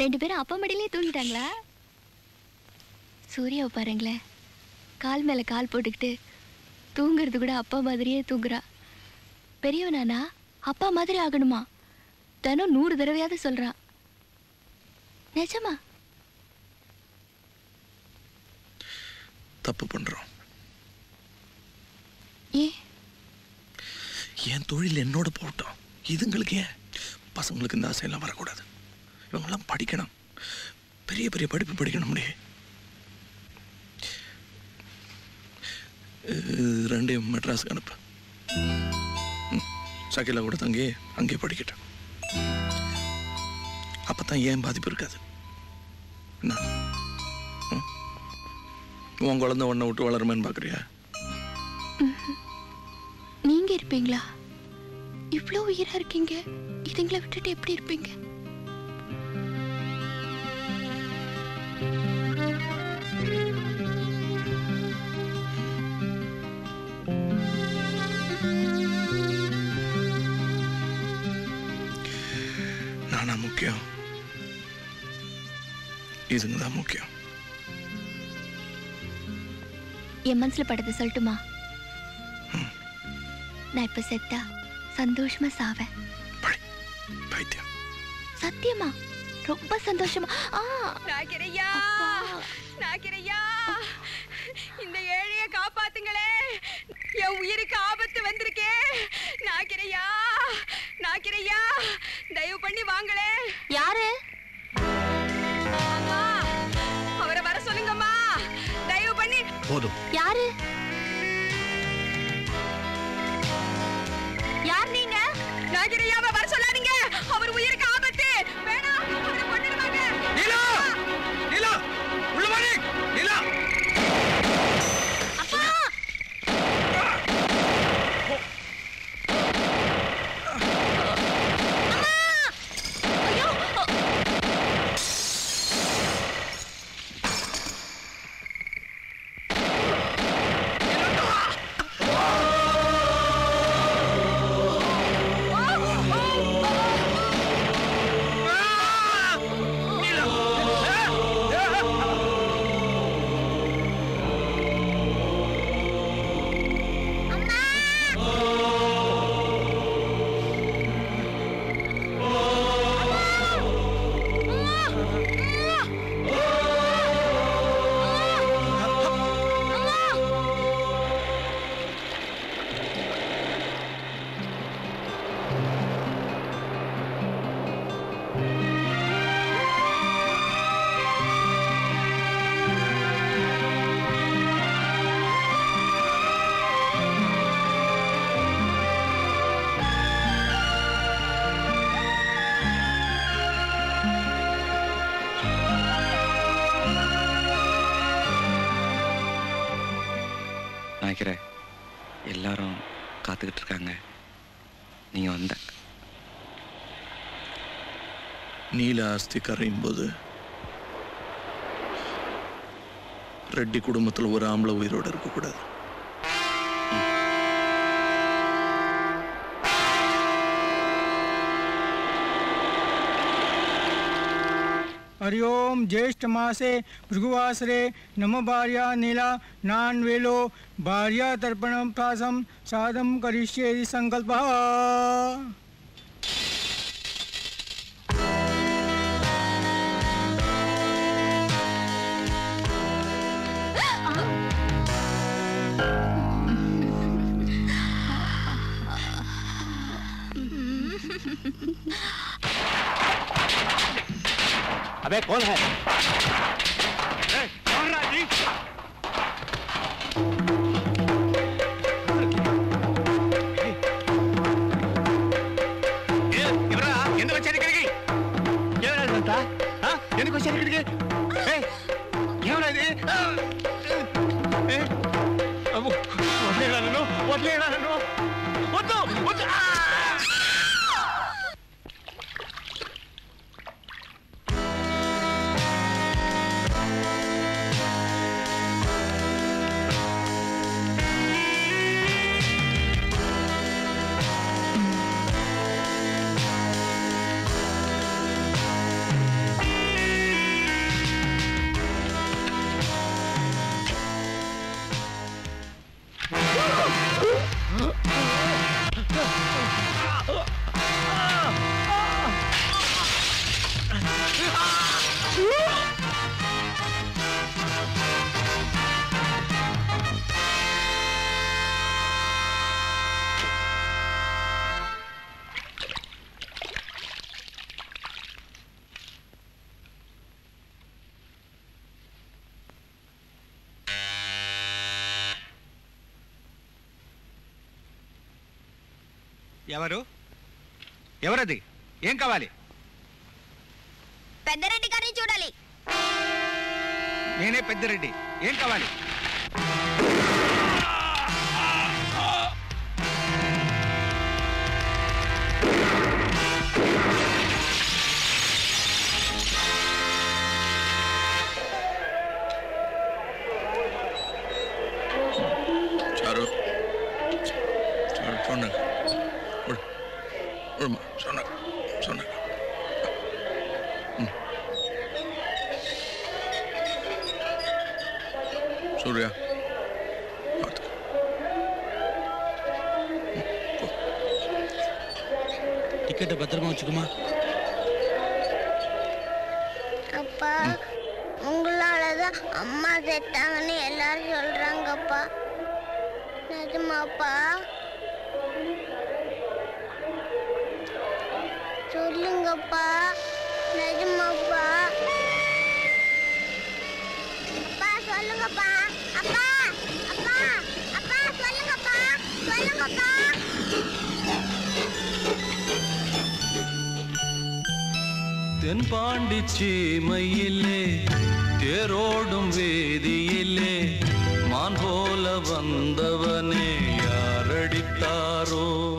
ரெண்டு பேரும் அப்பா மடியிலே தூங்கிட்டாங்களா சூர்யாவை பாருங்களேன் கால் மேல கால் போட்டுக்கிட்டு தூங்குறது கூட அப்பா மாதிரியே தூங்குறா பெரியவனானா அப்பா மாதிரி ஆகணுமா தினம் நூறு தடவையாவது சொல்றான் நிஜமா தப்பு பண்றோம் ஏன் என் தொழில் என்னோட போகட்டும் இதுங்களுக்கு ஏன் பசங்களுக்கு இந்த ஆசையெல்லாம் வரக்கூடாது இவங்கெல்லாம் படிக்கணும் பெரிய பெரிய படிப்பு படிக்கணும் முடியே ரெண்டையும் மெட்ராஸுக்கு அனுப்பு ம், சகிலா கூட தங்கி அங்கேயே படிக்கட்டும் அப்பதான் ஏன் பாதிப்பு இருக்காது என்ன ம்? உன் குழந்தை ஒன்றை விட்டு வளருமேன்னு பார்க்குறியா நீங்க இருப்பீங்களா இவ்வளோ உயிரா இருக்கீங்க இதுங்களை விட்டுட்டு எப்படி இருப்பீங்க நானா முக்கியம் இதுங்க தான் முக்கியம் என் மனசுல பட்டதை சொல்லட்டுமா நான் இப்ப செத்தா சந்தோஷமா சாவேன் பைத்தியம் சத்தியமா ரொம்ப சந்தோஷமா ஆ நாக்கிரையா நாக்கிரையா இந்த ஏழைய காப்பாத்துங்களே என் உயிருக்கு ஆபத்து வந்திருக்கே நாக்கிரையா நாக்கிரையா தயவு பண்ணி வாங்களே யாரு அம்மா அவரை வர சொல்லுங்கம்மா தயவு பண்ணி போதும் யாரு யார் நீங்க நாக்கிரையாவை வர சொல்லாதீங்க அவர் உயிருக்கு ஆபத்து வேணாம் அவரை கொன்னுடுவாங்க நீலா நீலா உள்ள வாடி நீலா நினைக்கிறேன் எல்லாரும் காத்துக்கிட்டு இருக்காங்க நீங்க வந்த நீல அஸ்தி கரையும் போது ரெட்டி குடும்பத்துல ஒரு ஆம்பளை உயிரோட இருக்கக்கூடாது हरिओम ज्येष्ठ मासे भृगुवासरे नम भार्या नीला नान वेलो भार्या तर्पणम प्रासम साधम करिष्ये संकल्पः अबे कौन है कौन राजी ఎవరా ఎందుకు వచ్చారు ఇక్కడికి ఎవరా ఇదంతా? ఆ? ఎందుకు వచ్చారు ఇక్కడికి ఏయ్, ఏమరా ఇది ఆ, ఏ, అమ్మో, వదిలేయరా నన్ను వదిలేయరా నన్ను వద్దు వద్దు ఆ! ఆ ఎవరు ఎవరది ఏం కావాలి పెద్దరెడ్డి గారిని చూడాలి నేనే పెద్దిరెడ్డి ఏం కావాలి చారు చారు சொன்னாங்க விடு விடுமா சொன்னாங்க சொன்னாங்க ம். சூர்யா பார்த்துக்க டிக்கெட்டை பத்திரமா வச்சுக்குமா அப்பா உங்களாலதான் அம்மா செத்தாங்கன்னு எல்லாரும் சொல்றாங்கப்பா நிஜமாப்பா சொல்லுங்கப்பா நிஜமாப்பா அப்பா சொல்லுங்கப்பா அப்பா அப்பா அப்பா சொல்லுங்கப்பா சொல்லுங்கப்பா தென்பாண்டி சீமையிலே தேரோடும் வேதியிலே மான் போல வந்தவனே யாரடித்தாரோ